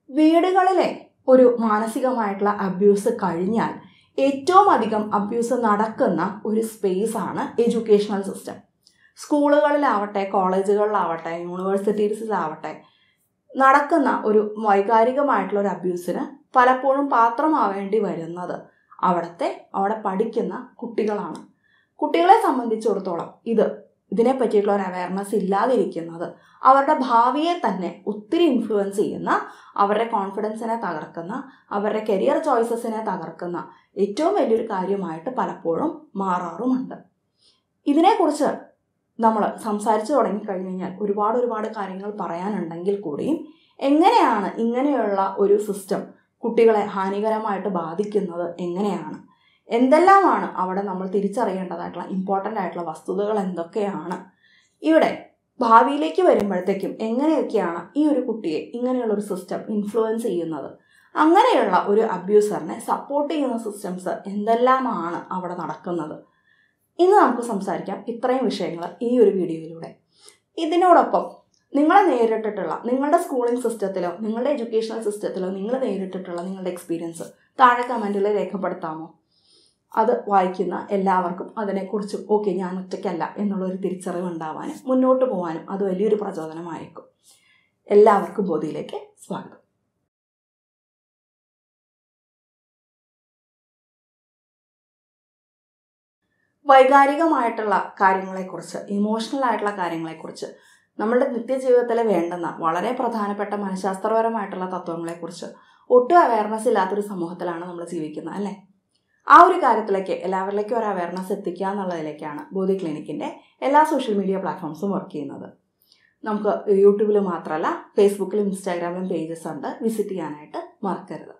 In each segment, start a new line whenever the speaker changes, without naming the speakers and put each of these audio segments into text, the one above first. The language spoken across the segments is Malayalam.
വീടുകളിലെ ഒരു മാനസികമായിട്ടുള്ള അബ്യൂസ് കഴിഞ്ഞാൽ ഏറ്റവും അധികം അബ്യൂസ് നടക്കുന്ന ഒരു സ്പേസ് ആണ് എഡ്യൂക്കേഷണൽ സിസ്റ്റം സ്കൂളുകളിലാവട്ടെ കോളേജുകളിലാവട്ടെ യൂണിവേഴ്സിറ്റീസിലാവട്ടെ നടക്കുന്ന ഒരു വൈകാരികമായിട്ടുള്ള ഒരു അബ്യൂസിന് പലപ്പോഴും പാത്രമാവേണ്ടി വരുന്നത് അവിടുത്തെ അവിടെ പഠിക്കുന്ന കുട്ടികളാണ് കുട്ടികളെ സംബന്ധിച്ചിടത്തോളം ഇത് ഇതിനെ പറ്റിയിട്ടുള്ള ഒരു അവയർനെസ് ഇല്ലാതിരിക്കുന്നത് അവരുടെ ഭാവിയെ തന്നെ ഒത്തിരി ഇൻഫ്ലുവൻസ് ചെയ്യുന്ന അവരുടെ കോൺഫിഡൻസിനെ തകർക്കുന്ന അവരുടെ കരിയർ ചോയ്സസിനെ തകർക്കുന്ന ഏറ്റവും വലിയൊരു കാര്യമായിട്ട് പലപ്പോഴും മാറാറുമുണ്ട് ഇതിനെക്കുറിച്ച് നമ്മൾ സംസാരിച്ചു തുടങ്ങിക്കഴിഞ്ഞ് കഴിഞ്ഞാൽ ഒരുപാട് ഒരുപാട് കാര്യങ്ങൾ പറയാനുണ്ടെങ്കിൽ കൂടിയും എങ്ങനെയാണ് ഇങ്ങനെയുള്ള ഒരു സിസ്റ്റം കുട്ടികളെ ഹാനികരമായിട്ട് ബാധിക്കുന്നത് എങ്ങനെയാണ് എന്തെല്ലാമാണ് അവിടെ നമ്മൾ തിരിച്ചറിയേണ്ടതായിട്ടുള്ള ഇമ്പോർട്ടൻ്റ് ആയിട്ടുള്ള വസ്തുതകൾ എന്തൊക്കെയാണ് ഇവിടെ ഭാവിയിലേക്ക് വരുമ്പോഴത്തേക്കും എങ്ങനെയൊക്കെയാണ് ഈ ഒരു കുട്ടിയെ ഇങ്ങനെയുള്ള ഒരു സിസ്റ്റം ഇൻഫ്ലുവൻസ് ചെയ്യുന്നത് അങ്ങനെയുള്ള ഒരു അബ്യൂസറിനെ സപ്പോർട്ട് ചെയ്യുന്ന സിസ്റ്റംസ് എന്തെല്ലാമാണ് അവിടെ നടക്കുന്നത് ഇന്ന് നമുക്ക് സംസാരിക്കാം ഇത്രയും വിഷയങ്ങൾ ഈ ഒരു വീഡിയോയിലൂടെ ഇതിനോടൊപ്പം നിങ്ങളെ നേരിട്ടിട്ടുള്ള നിങ്ങളുടെ സ്കൂളിംഗ് സിസ്റ്റത്തിലോ നിങ്ങളുടെ എഡ്യൂക്കേഷണൽ സിസ്റ്റത്തിലോ നിങ്ങൾ നേരിട്ടിട്ടുള്ള നിങ്ങളുടെ എക്സ്പീരിയൻസ് താഴെ കമൻറ്റിൽ രേഖപ്പെടുത്താമോ അത് വായിക്കുന്ന എല്ലാവർക്കും അതിനെക്കുറിച്ച് ഓക്കെ ഞാൻ ഒറ്റയ്ക്കല്ല എന്നുള്ളൊരു തിരിച്ചറിവ് ഉണ്ടാവാനും മുന്നോട്ട് പോകാനും അത് വലിയൊരു പ്രചോദനമായേക്കും എല്ലാവർക്കും ബോധിയിലേക്ക് സ്വാഗതം വൈകാരികമായിട്ടുള്ള കാര്യങ്ങളെക്കുറിച്ച് ഇമോഷണൽ ആയിട്ടുള്ള കാര്യങ്ങളെക്കുറിച്ച് നമ്മളുടെ നിത്യജീവിതത്തിൽ വേണ്ടുന്ന വളരെ പ്രധാനപ്പെട്ട മനഃശാസ്ത്രപരമായിട്ടുള്ള തത്വങ്ങളെക്കുറിച്ച് ഒട്ടും അവയർനെസ് ഇല്ലാത്തൊരു സമൂഹത്തിലാണ് നമ്മൾ ജീവിക്കുന്നത് അല്ലേ ആ ഒരു കാര്യത്തിലേക്ക് എല്ലാവരിലേക്കും ഒരു അവയർനെസ് എത്തിക്കുക എന്നുള്ളതിലേക്കാണ് ബോധി ക്ലിനിക്കിൻ്റെ എല്ലാ സോഷ്യൽ മീഡിയ പ്ലാറ്റ്ഫോംസും വർക്ക് ചെയ്യുന്നത് നമുക്ക് യൂട്യൂബിൽ മാത്രമല്ല ഫേസ്ബുക്കിലും ഇൻസ്റ്റാഗ്രാമിലും പേജസ് ഉണ്ട് വിസിറ്റ് ചെയ്യാനായിട്ട് മറക്കരുത്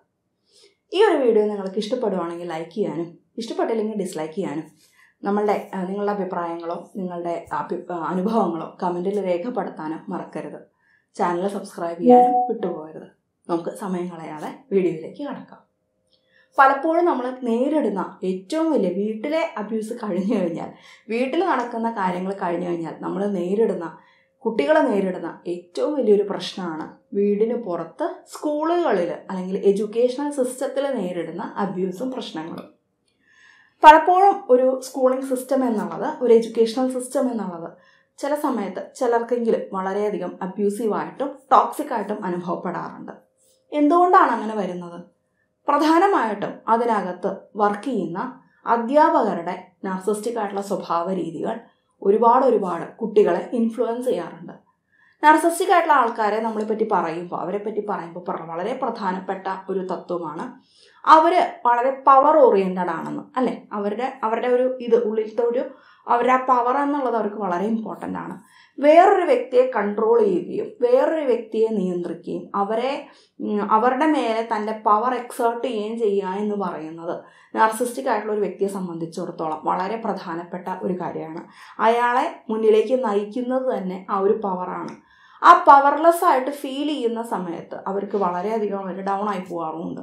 ഈ ഒരു വീഡിയോ നിങ്ങൾക്ക് ഇഷ്ടപ്പെടുവാണെങ്കിൽ ലൈക്ക് ചെയ്യാനും ഇഷ്ടപ്പെട്ടില്ലെങ്കിൽ ഡിസ്ലൈക്ക് ചെയ്യാനും നമ്മളുടെ നിങ്ങളുടെ അഭിപ്രായങ്ങളോ നിങ്ങളുടെ അനുഭവങ്ങളോ കമൻറ്റിൽ രേഖപ്പെടുത്താനും മറക്കരുത് ചാനൽ സബ്സ്ക്രൈബ് ചെയ്യാനും വിട്ടുപോകരുത് നമുക്ക് സമയം കളയാതെ വീഡിയോയിലേക്ക് കടക്കാം പലപ്പോഴും നമ്മൾ നേരിടുന്ന ഏറ്റവും വലിയ വീട്ടിലെ അബ്യൂസ് കഴിഞ്ഞു കഴിഞ്ഞാൽ വീട്ടിൽ നടക്കുന്ന കാര്യങ്ങൾ കഴിഞ്ഞു കഴിഞ്ഞാൽ നമ്മൾ നേരിടുന്ന കുട്ടികൾ നേരിടുന്ന ഏറ്റവും വലിയൊരു പ്രശ്നമാണ് വീടിന് പുറത്ത് സ്കൂളുകളിൽ അല്ലെങ്കിൽ എഡ്യൂക്കേഷണൽ സിസ്റ്റത്തിൽ നേരിടുന്ന അബ്യൂസും പ്രശ്നങ്ങളും പലപ്പോഴും ഒരു സ്കൂളിംഗ് സിസ്റ്റം എന്നുള്ളത് ഒരു എഡ്യൂക്കേഷണൽ സിസ്റ്റം എന്നുള്ളത് ചില സമയത്ത് ചിലർക്കെങ്കിലും വളരെയധികം അബ്യൂസീവായിട്ടും ടോക്സിക് ആയിട്ടും അനുഭവപ്പെടാറുണ്ട് എന്തുകൊണ്ടാണ് അങ്ങനെ വരുന്നത് പ്രധാനമായിട്ടും അതിനകത്ത് വർക്ക് ചെയ്യുന്ന അധ്യാപകരുടെ നാർസിസ്റ്റിക് ആയിട്ടുള്ള സ്വഭാവ രീതികൾ ഒരുപാട് ഒരുപാട് കുട്ടികളെ ഇൻഫ്ലുവൻസ് ചെയ്യാറുണ്ട് നാർസിസ്റ്റിക് ആയിട്ടുള്ള ആൾക്കാരെ നമ്മളെ പറ്റി പറയുമ്പോൾ അവരെ പറ്റി പറയുമ്പോൾ വളരെ പ്രധാനപ്പെട്ട ഒരു തത്വമാണ് അവർ വളരെ പവർ ഓറിയൻറ്റഡ് ആണെന്ന് അല്ലേ അവരുടെ അവരുടെ ഒരു ഇത് ഉള്ളിലത്തെ ഒരു അവരുടെ ആ പവർ എന്നുള്ളത് അവർക്ക് വളരെ ഇമ്പോർട്ടൻ്റ് ആണ് വേറൊരു വ്യക്തിയെ കൺട്രോൾ ചെയ്യുകയും വേറൊരു വ്യക്തിയെ നിയന്ത്രിക്കുകയും അവരെ അവരുടെ മേലെ തൻ്റെ പവർ എക്സേർട്ട് ചെയ്യുകയും ചെയ്യുക എന്ന് പറയുന്നത് നാർസിസ്റ്റിക് ആയിട്ടുള്ള ഒരു വ്യക്തിയെ സംബന്ധിച്ചിടത്തോളം വളരെ പ്രധാനപ്പെട്ട ഒരു കാര്യമാണ് അയാളെ മുന്നിലേക്ക് നയിക്കുന്നത് തന്നെ ആ ഒരു പവറാണ് ആ പവർലെസ് ആയിട്ട് ഫീൽ ചെയ്യുന്ന സമയത്ത് അവർക്ക് വളരെയധികം അവർ ഡൗൺ ആയി പോകാറുമുണ്ട്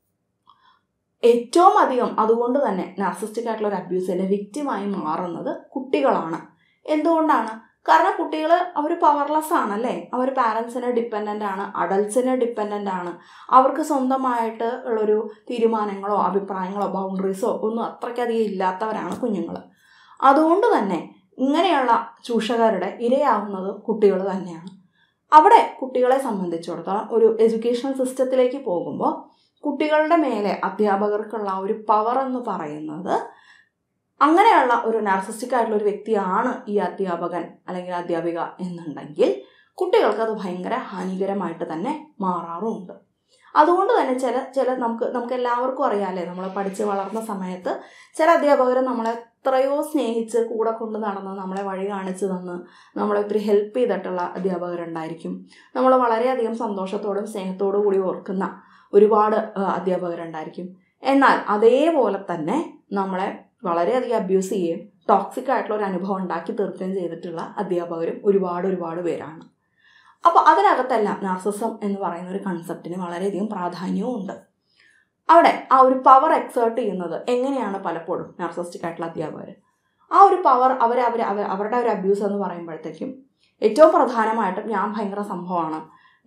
ഏറ്റവും അധികം അതുകൊണ്ട് തന്നെ നാർസിസ്റ്റിക് ആയിട്ടുള്ള ഒരു അബ്യൂസിൻ്റെ വിക്റ്റിമായി മാറുന്നത് കുട്ടികളാണ് എന്തുകൊണ്ടാണ് കാരണം കുട്ടികൾ അവർ പവർലെസ് ആണല്ലേ അവർ പാരൻസിനെ ഡിപ്പെൻഡൻ്റ് ആണ് അഡൽട്സിനെ ഡിപ്പെൻഡൻ്റ് ആണ് അവർക്ക് സ്വന്തമായിട്ട് ഉള്ളൊരു തീരുമാനങ്ങളോ അഭിപ്രായങ്ങളോ ബൗണ്ടറീസോ ഒന്നും അത്രയ്ക്കധികം ഇല്ലാത്തവരാണ് കുഞ്ഞുങ്ങൾ അതുകൊണ്ട് തന്നെ ഇങ്ങനെയുള്ള ചൂഷകരുടെ ഇരയാവുന്നത് കുട്ടികൾ തന്നെയാണ് അവിടെ കുട്ടികളെ സംബന്ധിച്ചിടത്തോളം ഒരു എഡ്യൂക്കേഷണൽ സിസ്റ്റത്തിലേക്ക് പോകുമ്പോൾ കുട്ടികളുടെ മേലെ അധ്യാപകർക്കുള്ള ഒരു പവർ എന്ന് പറയുന്നത് അങ്ങനെയുള്ള ഒരു നാർസിസ്റ്റിക് ആയിട്ടുള്ള ഒരു വ്യക്തിയാണ് ഈ അധ്യാപകൻ അല്ലെങ്കിൽ അധ്യാപിക എന്നുണ്ടെങ്കിൽ കുട്ടികൾക്ക് അത് ഭയങ്കര ഹാനികരമായിട്ട് തന്നെ മാറാറുമുണ്ട് അതുകൊണ്ട് തന്നെ ചില ചില നമുക്ക് നമുക്ക് എല്ലാവർക്കും അറിയാമല്ലേ നമ്മൾ പഠിച്ച് വളർന്ന സമയത്ത് ചില അധ്യാപകർ നമ്മളെ എത്രയോ സ്നേഹിച്ച് കൂടെ കൊണ്ട് നടന്ന് നമ്മളെ വഴി കാണിച്ചു തന്ന് നമ്മളെ ഒത്തിരി ഹെൽപ്പ് ചെയ്തിട്ടുള്ള അധ്യാപകരുണ്ടായിരിക്കും നമ്മൾ വളരെയധികം സന്തോഷത്തോടും സ്നേഹത്തോടു കൂടി ഓർക്കുന്ന ഒരുപാട് അധ്യാപകരുണ്ടായിരിക്കും എന്നാൽ അതേപോലെ തന്നെ നമ്മളെ വളരെയധികം അബ്യൂസ് ചെയ്യുകയും ടോക്സിക് ആയിട്ടുള്ള ഒരു അനുഭവം ഉണ്ടാക്കി തീർക്കുകയും ചെയ്തിട്ടുള്ള അധ്യാപകരും ഒരുപാട് ഒരുപാട് പേരാണ് അപ്പോൾ അതിനകത്തെല്ലാം നാർസിസം എന്ന് പറയുന്ന ഒരു കൺസെപ്റ്റിന് വളരെയധികം പ്രാധാന്യവും ഉണ്ട് അവിടെ ആ ഒരു പവർ എക്സേർട്ട് ചെയ്യുന്നത് എങ്ങനെയാണ് പലപ്പോഴും നാർസിസ്റ്റിക് ആയിട്ടുള്ള അധ്യാപകർ ആ ഒരു പവർ അവർ അവർ അവരുടെ ഒരു അബ്യൂസ് എന്ന് പറയുമ്പോഴത്തേക്കും ഏറ്റവും പ്രധാനമായിട്ടും ഞാൻ ഭയങ്കര സംഭവമാണ്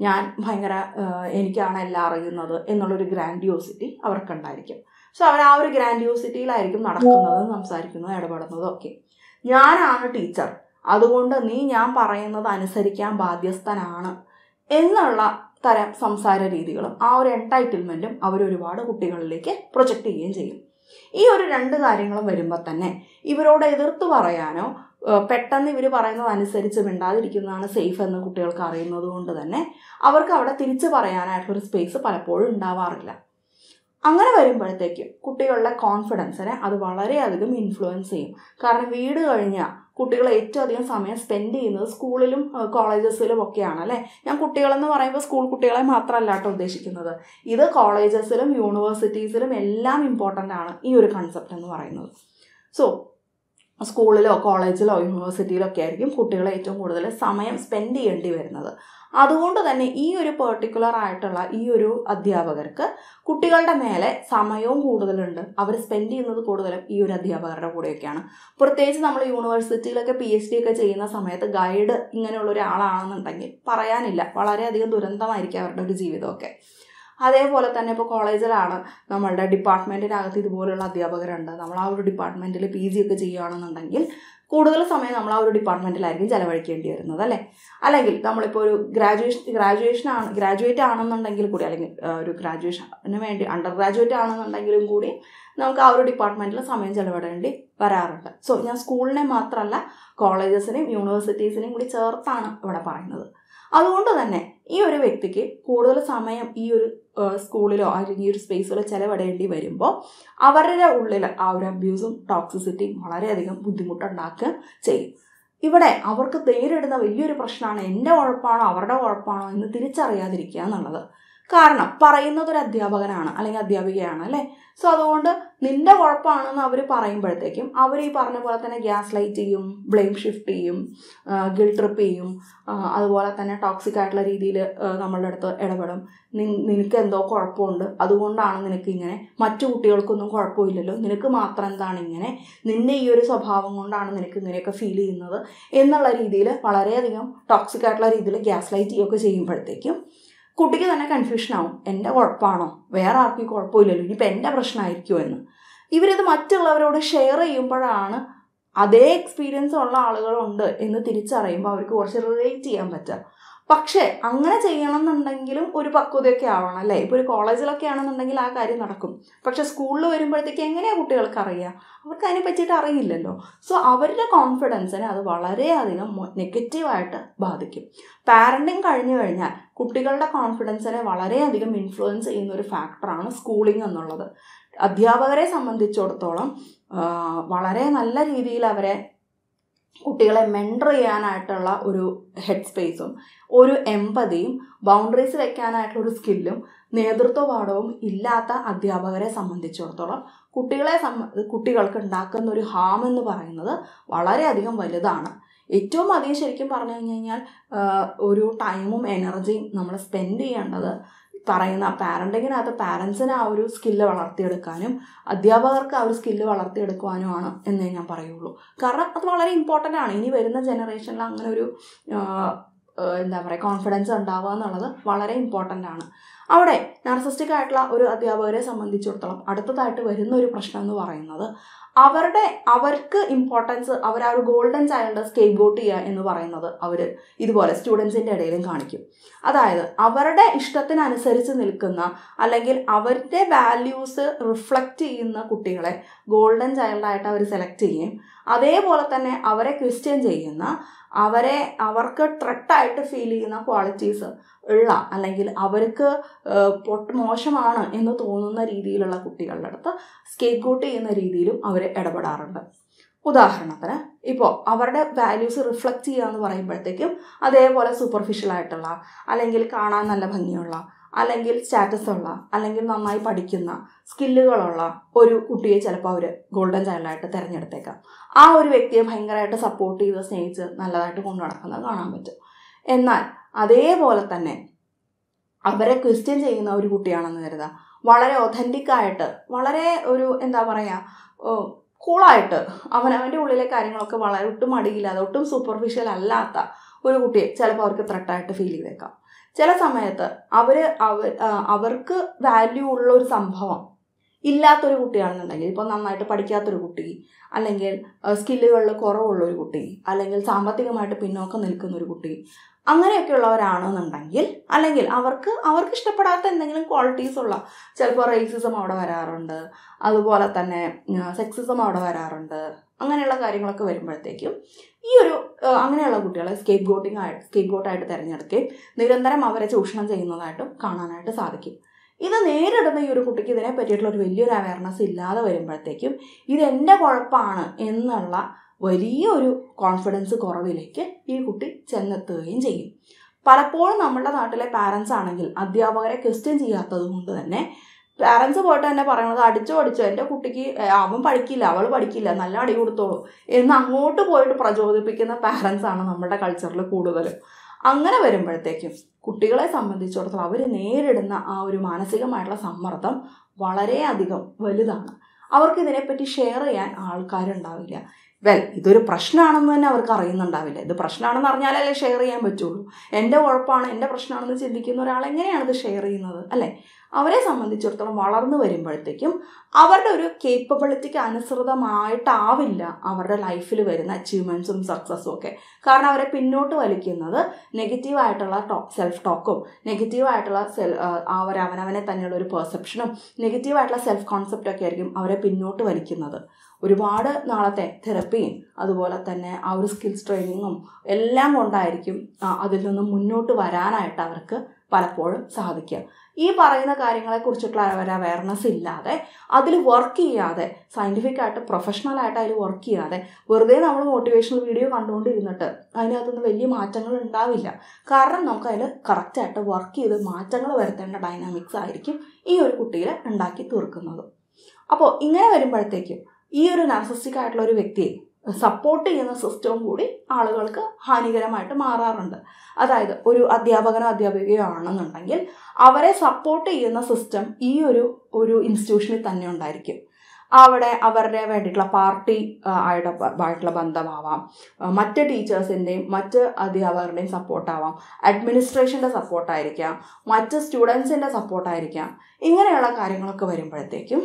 ഞാൻ ഭയങ്കര ആഹ്, എനിക്കാണ് എല്ലാം അറിയുന്നത് എന്നുള്ളൊരു ഗ്രാൻഡിയോസിറ്റി അവർക്കുണ്ടായിരിക്കും സോ അവർ ആ ഒരു ഗ്രാൻഡിയോസിറ്റിയിലായിരിക്കും നടക്കുന്നതും സംസാരിക്കുന്നതും ഇടപെടുന്നതും ഒക്കെ ഞാനാണ് ടീച്ചർ അതുകൊണ്ട് നീ ഞാൻ പറയുന്നത് അനുസരിക്കാൻ ബാധ്യസ്ഥനാണ് എന്നുള്ള തരം സംസാര രീതികളും ആ ഒരു എൻടൈറ്റിൽമെൻറ്റും അവർ ഒരുപാട് കുട്ടികളിലേക്ക് പ്രൊജക്റ്റ് ചെയ്യുകയും ചെയ്യും ഈ ഒരു രണ്ട് കാര്യങ്ങളും വരുമ്പോൾ തന്നെ ഇവരോട് എതിർത്ത് പറയാനോ ഏഹ് പെട്ടെന്ന് ഇവർ പറയുന്നത് അനുസരിച്ച് മിണ്ടാതിരിക്കുന്നതാണ് സേഫ് എന്ന് കുട്ടികൾക്ക് അറിയുന്നത് കൊണ്ട് തന്നെ അവർക്ക് അവിടെ തിരിച്ചു പറയാനായിട്ടുള്ളൊരു സ്പേസ് പലപ്പോഴും ഉണ്ടാവാറില്ല അങ്ങനെ വരുമ്പോഴത്തേക്കും കുട്ടികളുടെ കോൺഫിഡൻസിനെ അത് വളരെയധികം ഇൻഫ്ലുവൻസ് ചെയ്യും കാരണം വീട് കഴിഞ്ഞാൽ കുട്ടികൾ ഏറ്റവും അധികം സമയം സ്പെൻഡ് ചെയ്യുന്നത് സ്കൂളിലും ഏഹ് കോളേജസിലും ഒക്കെയാണ് അല്ലേ ഞാൻ കുട്ടികളെന്ന് പറയുമ്പോൾ സ്കൂൾ കുട്ടികളെ മാത്രമല്ല കേട്ടോ ഉദ്ദേശിക്കുന്നത് ഇത് കോളേജസിലും യൂണിവേഴ്സിറ്റീസിലും എല്ലാം ഇമ്പോർട്ടൻ്റ് ആണ് ഈ ഒരു കൺസെപ്റ്റ് എന്ന് പറയുന്നത് സോ സ്കൂളിലോ കോളേജിലോ യൂണിവേഴ്സിറ്റിയിലോ ഒക്കെ ആയിരിക്കും കുട്ടികൾ ഏറ്റവും കൂടുതൽ സമയം സ്പെൻഡ് ചെയ്യേണ്ടി വരുന്നത് അതുകൊണ്ട് തന്നെ ഈ ഒരു പെർട്ടിക്കുലർ ആയിട്ടുള്ള ഈ ഒരു അധ്യാപകർക്ക് കുട്ടികളുടെ മേലെ സമയവും കൂടുതലുണ്ട് അവർ സ്പെൻഡ് ചെയ്യുന്നത് കൂടുതലും ഈ ഒരു അധ്യാപകരുടെ കൂടെയൊക്കെയാണ് പ്രത്യേകിച്ച് നമ്മൾ യൂണിവേഴ്സിറ്റിയിലൊക്കെ പി എച്ച് ഡി ഒക്കെ ചെയ്യുന്ന സമയത്ത് ഗൈഡ് ഇങ്ങനെയുള്ള ഒരാളാണെന്നുണ്ടെങ്കിൽ പറയാനില്ല വളരെയധികം ദുരന്തമായിരിക്കും അവരുടെ ഒരു ജീവിതമൊക്കെ അതേപോലെ തന്നെ ഇപ്പോൾ കോളേജിലാണ് നമ്മളുടെ ഡിപ്പാർട്ട്മെൻറ്റിനകത്ത് ഇതുപോലുള്ള അധ്യാപകരുണ്ട് നമ്മൾ ആ ഒരു ഡിപ്പാർട്ട്മെൻറ്റിൽ പി ജി ഒക്കെ ചെയ്യുകയാണെന്നുണ്ടെങ്കിൽ കൂടുതൽ സമയം നമ്മൾ ആ ഒരു ഡിപ്പാർട്ട്മെൻറ്റിലായിരിക്കും ചിലവഴിക്കേണ്ടി വരുന്നത് അല്ലേ അല്ലെങ്കിൽ നമ്മളിപ്പോൾ ഒരു ഗ്രാജുവേഷൻ ഗ്രാജുവേഷൻ ആണ് ഗ്രാജുവേറ്റ് ആണെന്നുണ്ടെങ്കിൽ കൂടി അല്ലെങ്കിൽ ആ, ഒരു ഗ്രാജുവേഷന് വേണ്ടി അണ്ടർ ഗ്രാജുവേറ്റ് ആണെന്നുണ്ടെങ്കിലും കൂടി നമുക്ക് ആ ഒരു ഡിപ്പാർട്ട്മെൻറ്റിൽ സമയം ചിലവിടേണ്ടി വരാറുണ്ട് സോ ഞാൻ സ്കൂളിനെ മാത്രമല്ല കോളേജസിനെയും യൂണിവേഴ്സിറ്റീസിനെയും കൂടി ചേർത്താണ് ഇവിടെ പറയുന്നത് അതുകൊണ്ട് തന്നെ ഈ ഒരു വ്യക്തിക്ക് കൂടുതൽ സമയം ഈ ഒരു ഏഹ്, സ്കൂളിലോ അല്ലെങ്കിൽ ഈ ഒരു സ്പേസിലോ ചിലവിടേണ്ടി വരുമ്പോൾ അവരുടെ ഉള്ളിൽ ആ ഒരു അബ്യൂസും ടോക്സിസിറ്റിയും വളരെയധികം ബുദ്ധിമുട്ടുണ്ടാക്കുക ചെയ്യും ഇവിടെ അവർക്ക് നേരിടുന്ന വലിയൊരു പ്രശ്നമാണ് എൻ്റെ കുഴപ്പമാണോ അവരുടെ കുഴപ്പമാണോ എന്ന് തിരിച്ചറിയാതിരിക്കുക എന്നുള്ളത് കാരണം പറയുന്നത് ഒരു അധ്യാപകനാണ് അല്ലെങ്കിൽ അധ്യാപികയാണ് അല്ലേ സോ അതുകൊണ്ട് നിന്റെ കുഴപ്പമാണെന്ന് അവർ പറയുമ്പോഴത്തേക്കും അവർ ഈ പറഞ്ഞ പോലെ തന്നെ ഗ്യാസ് ലൈറ്റ് ചെയ്യും ബ്ലെയിം ഷിഫ്റ്റ് ചെയ്യും ഗിൽ ട്രിപ്പ് ചെയ്യും ആ, അതുപോലെ തന്നെ ടോക്സിക് ആയിട്ടുള്ള രീതിയിൽ നമ്മളുടെ അടുത്ത് ഇടപെടും നി- നിനക്ക് എന്തോ കുഴപ്പമുണ്ട് അതുകൊണ്ടാണ് നിനക്ക് ഇങ്ങനെ മറ്റു കുട്ടികൾക്കൊന്നും കുഴപ്പമില്ലല്ലോ നിനക്ക് മാത്രം എന്താണ് ഇങ്ങനെ നിന്നെ ഈ ഒരു സ്വഭാവം കൊണ്ടാണ് നിനക്ക് ഇങ്ങനെയൊക്കെ ഫീൽ ചെയ്യുന്നത് എന്നുള്ള രീതിയിൽ വളരെയധികം ടോക്സിക് ആയിട്ടുള്ള രീതിയിൽ ഗ്യാസ് ലൈറ്റ് ചെയ്യുകയൊക്കെ ചെയ്യുമ്പോഴത്തേക്കും കുട്ടിക്ക് തന്നെ കൺഫ്യൂഷൻ ആവും എൻ്റെ കുഴപ്പമാണോ വേറെ ആർക്കും ഈ കുഴപ്പമില്ലല്ലോ ഇനിയിപ്പോൾ എൻ്റെ പ്രശ്നമായിരിക്കുമോ എന്ന് ഇവരിത് മറ്റുള്ളവരോട് ഷെയർ ചെയ്യുമ്പോഴാണ് അതേ എക്സ്പീരിയൻസ് ഉള്ള ആളുകളുണ്ട് എന്ന് തിരിച്ചറിയുമ്പോൾ അവർക്ക് കുറച്ച് റിലേറ്റ് ചെയ്യാൻ പറ്റുക പക്ഷേ അങ്ങനെ ചെയ്യണം എന്നുണ്ടെങ്കിലും ഒരു പക്വതയൊക്കെ ആവണം അല്ലേ ഇപ്പോൾ ഒരു കോളേജിലൊക്കെ ആണെന്നുണ്ടെങ്കിൽ ആ കാര്യം നടക്കും പക്ഷേ സ്കൂളിൽ വരുമ്പോഴത്തേക്ക് എങ്ങനെയാണ് കുട്ടികൾക്ക് അറിയുക അവർക്ക് അതിനെ പറ്റിയിട്ട് അറിയില്ലല്ലോ സോ അവരുടെ കോൺഫിഡൻസിനെ അത് വളരെയധികം നെഗറ്റീവായിട്ട് ബാധിക്കും പാരൻറ്റിങ് കഴിഞ്ഞു കഴിഞ്ഞാൽ കുട്ടികളുടെ കോൺഫിഡൻസിനെ വളരെയധികം ഇൻഫ്ലുവൻസ് ചെയ്യുന്ന ഒരു ഫാക്ടറാണ് സ്കൂളിംഗ് എന്നുള്ളത് അധ്യാപകരെ സംബന്ധിച്ചിടത്തോളം ആ, വളരെ നല്ല രീതിയിൽ അവരെ കുട്ടികളെ മെൻറ്റർ ചെയ്യാനായിട്ടുള്ള ഒരു ഹെഡ് സ്പേസും ഒരു എമ്പതിയും ബൗണ്ടറീസ് വെക്കാനായിട്ടുള്ള ഒരു സ്കില്ലും നേതൃത്വപാഠവും ഇല്ലാത്ത അധ്യാപകരെ സംബന്ധിച്ചിടത്തോളം കുട്ടികളെ സംബ കുട്ടികൾക്ക് ഉണ്ടാക്കുന്ന ഒരു ഹാം എന്ന് പറയുന്നത് വളരെയധികം വലുതാണ് ഏറ്റവും അധികം ശരിക്കും പറഞ്ഞു കഴിഞ്ഞ് കഴിഞ്ഞാൽ ആ, ഒരു ടൈമും എനർജിയും നമ്മൾ സ്പെൻഡ് ചെയ്യേണ്ടത് പറയുന്ന പാരൻറ്റിങ്ങിനകത്ത് പാരൻസിന് ആ ഒരു സ്കില്ല് വളർത്തിയെടുക്കാനും അധ്യാപകർക്ക് ആ ഒരു സ്കില്ല് വളർത്തിയെടുക്കുവാനുമാണ് എന്നേ ഞാൻ പറയുള്ളൂ കാരണം അത് വളരെ ഇമ്പോർട്ടൻ്റ് ആണ് ഇനി വരുന്ന ജനറേഷനിൽ അങ്ങനെ ഒരു ആ, ആ, എന്താ പറയുക കോൺഫിഡൻസ് ഉണ്ടാവുക എന്നുള്ളത് വളരെ ഇമ്പോർട്ടൻ്റ് ആണ് അവിടെ നാർസിസ്റ്റിക് ആയിട്ടുള്ള ഒരു അധ്യാപകരെ സംബന്ധിച്ചിടത്തോളം അടുത്തതായിട്ട് വരുന്ന ഒരു പ്രശ്നം എന്ന് പറയുന്നത് അവരുടെ അവർക്ക് ഇമ്പോർട്ടൻസ് അവർ ആ ഒരു ഗോൾഡൻ ചൈൽഡ് സ്കേപ്പ് ബോട്ട് ചെയ്യുക എന്ന് പറയുന്നത് അവർ ഇതുപോലെ സ്റ്റുഡൻസിൻ്റെ ഇടയിലും കാണിക്കും അതായത് അവരുടെ ഇഷ്ടത്തിനനുസരിച്ച് നിൽക്കുന്ന അല്ലെങ്കിൽ അവരുടെ വാല്യൂസ് റിഫ്ലക്റ്റ് ചെയ്യുന്ന കുട്ടികളെ ഗോൾഡൻ ചൈൽഡായിട്ട് അവർ സെലക്ട് ചെയ്യും അതേപോലെ തന്നെ അവരെ ക്വസ്റ്റ്യൻ ചെയ്യുന്ന അവരെ അവർക്ക് ത്രെട്ടായിട്ട് ഫീൽ ചെയ്യുന്ന ക്വാളിറ്റീസ് ഉള്ള അല്ലെങ്കിൽ അവർക്ക് ഏഹ്, പൊട്ട് മോശമാണ് എന്ന് തോന്നുന്ന രീതിയിലുള്ള കുട്ടികളുടെ അടുത്ത് സ്കേപ്പ് ഗോട്ട് ചെയ്യുന്ന രീതിയിലും അവർ ഇടപെടാറുണ്ട് ഉദാഹരണത്തിന് ഇപ്പോൾ അവരുടെ വാല്യൂസ് റിഫ്ലക്റ്റ് ചെയ്യുക എന്ന് പറയുമ്പോഴത്തേക്കും അതേപോലെ സൂപ്പർഫിഷ്യൽ ആയിട്ടുള്ള അല്ലെങ്കിൽ കാണാൻ നല്ല ഭംഗിയുള്ള അല്ലെങ്കിൽ സ്റ്റാറ്റസ് ഉള്ള അല്ലെങ്കിൽ നന്നായി പഠിക്കുന്ന സ്കില്ലുകളുള്ള ഒരു കുട്ടിയെ ചിലപ്പോൾ അവർ ഗോൾഡൻ ചൈൽഡായിട്ട് തിരഞ്ഞെടുത്തേക്കാം ആ ഒരു വ്യക്തിയെ ഭയങ്കരമായിട്ട് സപ്പോർട്ട് ചെയ്ത് സ്നേഹിച്ച് നല്ലതായിട്ട് കൊണ്ടു നടക്കുന്നത് കാണാൻ പറ്റും എന്നാൽ അതേപോലെ തന്നെ അവരെ ക്വസ്റ്റ്യൻ ചെയ്യുന്ന ഒരു കുട്ടിയാണെന്ന് കരുതാം വളരെ ഒഥൻറ്റിക് ആയിട്ട് വളരെ ഒരു എന്താ പറയുക കൂളായിട്ട് അവനവൻ്റെ ഉള്ളിലെ കാര്യങ്ങളൊക്കെ വളരെ ഒട്ടും മടിയില്ലാതെ ഒട്ടും സൂപ്പർഫിഷ്യൽ അല്ലാത്ത ഒരു കുട്ടിയെ ചിലപ്പോൾ അവർക്ക് ത്രെട്ടായിട്ട് ഫീൽ ചെയ്തേക്കാം ചില സമയത്ത് അവർ അവർ അവർക്ക് വാല്യൂ ഉള്ള ഒരു സംഭവം ഇല്ലാത്തൊരു കുട്ടിയാണെന്നുണ്ടെങ്കിൽ ഇപ്പോൾ നന്നായിട്ട് പഠിക്കാത്തൊരു കുട്ടി അല്ലെങ്കിൽ സ്കില്ലുകളിൽ കുറവുള്ള ഒരു കുട്ടി അല്ലെങ്കിൽ സാമ്പത്തികമായിട്ട് പിന്നോക്കം നിൽക്കുന്ന ഒരു കുട്ടി അങ്ങനെയൊക്കെയുള്ളവരാണെന്നുണ്ടെങ്കിൽ അല്ലെങ്കിൽ അവർക്ക് അവർക്ക് ഇഷ്ടപ്പെടാത്ത എന്തെങ്കിലും ക്വാളിറ്റീസ് ഉള്ള ചിലപ്പോൾ റേസിസം അവിടെ വരാറുണ്ട് അതുപോലെ തന്നെ സെക്സിസം അവിടെ വരാറുണ്ട് അങ്ങനെയുള്ള കാര്യങ്ങളൊക്കെ വരുമ്പോഴത്തേക്കും ഈ ഒരു അങ്ങനെയുള്ള കുട്ടികളെ സ്കേപ്പ് ഗോട്ടിങ് ആയിട്ട് സ്കേപ്പ് ഗോട്ടായിട്ട് തിരഞ്ഞെടുക്കുകയും നിരന്തരം അവരെ ചൂഷണം ചെയ്യുന്നതായിട്ടും കാണാനായിട്ട് സാധിക്കും ഇത് നേരിടുന്ന ഈ ഒരു കുട്ടിക്ക് ഇതിനെ പറ്റിയിട്ടുള്ള ഒരു വലിയൊരു അവയർനെസ് ഇല്ലാതെ വരുമ്പോഴത്തേക്കും ഇത് എൻ്റെ കുഴപ്പമാണ് എന്നുള്ള വലിയൊരു കോൺഫിഡൻസ് കുറവിലേക്ക് ഈ കുട്ടി ചെന്നെത്തുകയും ചെയ്യും പലപ്പോഴും നമ്മുടെ നാട്ടിലെ പാരൻസ് ആണെങ്കിൽ അധ്യാപകരെ ക്വസ്റ്റ്യൻ ചെയ്യാത്തത് കൊണ്ട് തന്നെ പാരൻസ് പോയിട്ട് തന്നെ പറയുന്നത് അടിച്ചോ അടിച്ചോ എൻ്റെ കുട്ടിക്ക് അവൻ പഠിക്കില്ല അവൾ പഠിക്കില്ല നല്ല അടി കൊടുത്തോളൂ എന്ന് അങ്ങോട്ട് പോയിട്ട് പ്രചോദിപ്പിക്കുന്ന പാരൻസ് ആണ് നമ്മുടെ കൾച്ചറിൽ കൂടുതലും അങ്ങനെ വരുമ്പോഴത്തേക്കും കുട്ടികളെ സംബന്ധിച്ചിടത്തോളം അവർ നേരിടുന്ന ആ ഒരു മാനസികമായിട്ടുള്ള സമ്മർദ്ദം വളരെയധികം വലുതാണ് അവർക്ക് ഇതിനെപ്പറ്റി ഷെയർ ചെയ്യാൻ ആൾക്കാരുണ്ടാവില്ല വെൽ ഇതൊരു പ്രശ്നമാണെന്ന് തന്നെ അവർക്ക് അറിയുന്നുണ്ടാവില്ല ഇത് പ്രശ്നമാണെന്ന് അറിഞ്ഞാലല്ലേ ഷെയർ ചെയ്യാൻ പറ്റുള്ളൂ എൻ്റെ കുഴപ്പമാണ് എൻ്റെ പ്രശ്നമാണെന്ന് ചിന്തിക്കുന്ന ഒരാൾ എങ്ങനെയാണ് ഇത് ഷെയർ ചെയ്യുന്നത് അല്ലേ അവരെ സംബന്ധിച്ചിടത്തോളം വളർന്നു വരുമ്പോഴത്തേക്കും അവരുടെ ഒരു കേപ്പബിലിറ്റിക്ക് അനുസൃതമായിട്ടാവില്ല അവരുടെ ലൈഫിൽ വരുന്ന അച്ചീവ്മെൻറ്റ്സും സക്സസ്സും ഒക്കെ കാരണം അവരെ പിന്നോട്ട് വലിക്കുന്നത് നെഗറ്റീവായിട്ടുള്ള ടോ സെൽഫ് ടോക്കും നെഗറ്റീവായിട്ടുള്ള സെൽ അവർ അവനവനെ തന്നെയുള്ള ഒരു പെർസെപ്ഷനും നെഗറ്റീവായിട്ടുള്ള സെൽഫ് കോൺസെപ്റ്റൊക്കെ ആയിരിക്കും അവരെ പിന്നോട്ട് വലിക്കുന്നത് ഒരുപാട് നാളത്തെ തെറപ്പിയും അതുപോലെ തന്നെ ആ ഒരു സ്കിൽസ് ട്രെയിനിങ്ങും എല്ലാം കൊണ്ടായിരിക്കും അതിൽ നിന്നും മുന്നോട്ട് വരാനായിട്ട് അവർക്ക് പലപ്പോഴും സാധിക്കുക ഈ പറയുന്ന കാര്യങ്ങളെക്കുറിച്ചിട്ടുള്ള ഒരു അവയർനെസ് ഇല്ലാതെ അതിൽ വർക്ക് ചെയ്യാതെ സയൻറ്റിഫിക് ആയിട്ട് പ്രൊഫഷണൽ ആയിട്ട് അതിൽ വർക്ക് ചെയ്യാതെ വെറുതെ നമ്മൾ മോട്ടിവേഷണൽ വീഡിയോ കണ്ടുകൊണ്ടിരുന്നിട്ട് അതിനകത്തുനിന്ന് വലിയ മാറ്റങ്ങൾ ഉണ്ടാവില്ല കാരണം നമുക്ക് അതിൽ കറക്റ്റായിട്ട് വർക്ക് ചെയ്ത് മാറ്റങ്ങൾ വരുത്തേണ്ട ഡൈനാമിക്സ് ആയിരിക്കും ഈ ഒരു കുട്ടിയിൽ ഉണ്ടാക്കി തീർക്കുന്നത് അപ്പോൾ ഇങ്ങനെ വരുമ്പോഴത്തേക്കും ഈ ഒരു നാർസിസ്റ്റിക് ആയിട്ടുള്ള ഒരു വ്യക്തിയെ സപ്പോർട്ട് ചെയ്യുന്ന സിസ്റ്റവും കൂടി ആളുകൾക്ക് ഹാനികരമായിട്ട് മാറാറുണ്ട് അതായത് ഒരു അധ്യാപകനോ അധ്യാപികയോ ആണെന്നുണ്ടെങ്കിൽ അവരെ സപ്പോർട്ട് ചെയ്യുന്ന സിസ്റ്റം ഈ ഒരു ഒരു ഇൻസ്റ്റിറ്റ്യൂഷനിൽ തന്നെ ഉണ്ടായിരിക്കും അവിടെ അവരുടെ വേണ്ടിയിട്ടുള്ള പാർട്ടി ആയിട്ട് ആയിട്ടുള്ള ബന്ധമാവാം മറ്റ് ടീച്ചേഴ്സിൻ്റെയും മറ്റ് അധ്യാപകരുടെയും സപ്പോർട്ടാവാം അഡ്മിനിസ്ട്രേഷൻ്റെ സപ്പോർട്ടായിരിക്കാം മറ്റ് സ്റ്റുഡൻസിൻ്റെ സപ്പോർട്ടായിരിക്കാം ഇങ്ങനെയുള്ള കാര്യങ്ങളൊക്കെ വരുമ്പോഴത്തേക്കും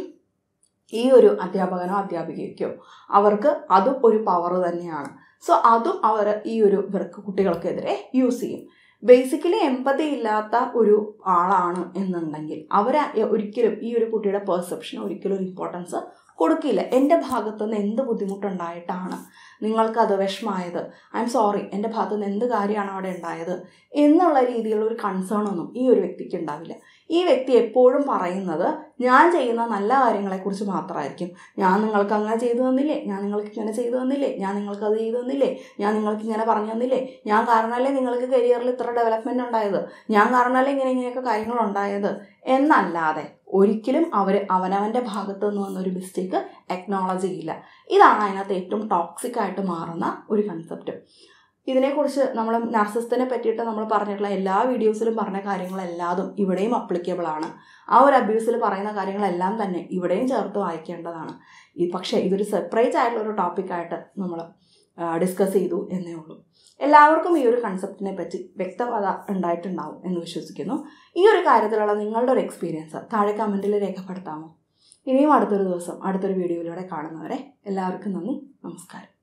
ഈ ഒരു അധ്യാപകനോ അധ്യാപികയ്ക്കോ അവർക്ക് അതും ഒരു പവർ തന്നെയാണ് സോ അതും അവർ ഈ ഒരു ഇവർക്ക് കുട്ടികൾക്കെതിരെ യൂസ് ചെയ്യും ബേസിക്കലി എമ്പതി ഇല്ലാത്ത ഒരു ആളാണ് എന്നുണ്ടെങ്കിൽ അവർ ഒരിക്കലും ഈ ഒരു കുട്ടിയുടെ പെർസെപ്ഷൻ ഒരിക്കലും ഒരു ഇമ്പോർട്ടൻസ് കൊടുക്കില്ല എൻ്റെ ഭാഗത്തുനിന്ന് എന്ത് ബുദ്ധിമുട്ടുണ്ടായിട്ടാണ് നിങ്ങൾക്കത് വിഷമായത് ഐ എം സോറി എൻ്റെ ഭാഗത്തുനിന്ന് എന്ത് കാര്യമാണ് അവിടെ ഉണ്ടായത് എന്നുള്ള രീതിയിലുള്ള ഒരു കൺസേൺ ഒന്നും ഈ ഒരു വ്യക്തിക്ക് ഉണ്ടാവില്ല ഈ വ്യക്തി എപ്പോഴും പറയുന്നത് ഞാൻ ചെയ്യുന്ന നല്ല കാര്യങ്ങളെക്കുറിച്ച് മാത്രമായിരിക്കും ഞാൻ നിങ്ങൾക്ക് അങ്ങനെ ചെയ്തു തന്നില്ലേ ഞാൻ നിങ്ങൾക്ക് ഇങ്ങനെ ചെയ്തു തന്നില്ലേ ഞാൻ നിങ്ങൾക്ക് അത് ചെയ്തു തന്നില്ലേ ഞാൻ നിങ്ങൾക്ക് ഇങ്ങനെ പറഞ്ഞു തന്നില്ലേ ഞാൻ കാരണമല്ലേ നിങ്ങൾക്ക് കരിയറിൽ ഇത്ര ഡെവലപ്മെൻറ്റ് ഉണ്ടായത് ഞാൻ കാരണമല്ലേ ഇങ്ങനെ ഇങ്ങനെയൊക്കെ കാര്യങ്ങൾ ഉണ്ടായത് എന്നല്ലാതെ ഒരിക്കലും അവർ അവനവൻ്റെ ഭാഗത്ത് നിന്ന് വന്നൊരു മിസ്റ്റേക്ക് അക്നോളജ് ചെയ്യില്ല ഇതാണ് അതിനകത്ത് ഏറ്റവും ടോക്സിക് ആയിട്ട് മാറുന്ന ഒരു കൺസെപ്റ്റ് ഇതിനെക്കുറിച്ച് നമ്മൾ നർസിസത്തിനെ പറ്റിയിട്ട് നമ്മൾ പറഞ്ഞിട്ടുള്ള എല്ലാ വീഡിയോസിലും പറഞ്ഞ കാര്യങ്ങളെല്ലാതും ഇവിടെയും അപ്ലിക്കബിൾ ആണ് ആ ഒരു അബ്യൂസിൽ പറയുന്ന കാര്യങ്ങളെല്ലാം തന്നെ ഇവിടെയും ചേർത്ത് വായിക്കേണ്ടതാണ് ഈ പക്ഷേ ഇതൊരു സെപ്പറേറ്റ് ആയിട്ടുള്ള ഒരു ടോപ്പിക്കായിട്ട് നമ്മൾ ഡിസ്കസ് ചെയ്തു എന്നേ ഉള്ളൂ എല്ലാവർക്കും ഈ ഒരു കൺസെപ്റ്റിനെ പറ്റി വ്യക്തത ഉണ്ടായിട്ടുണ്ടാവും എന്ന് വിശ്വസിക്കുന്നു ഈ ഒരു കാര്യത്തിലുള്ള നിങ്ങളുടെ ഒരു എക്സ്പീരിയൻസ് താഴെ കമൻറ്റിൽ രേഖപ്പെടുത്താമോ ഇനിയും അടുത്തൊരു ദിവസം അടുത്തൊരു വീഡിയോയിലൂടെ കാണുന്നവരെ എല്ലാവർക്കും നന്ദി നമസ്കാരം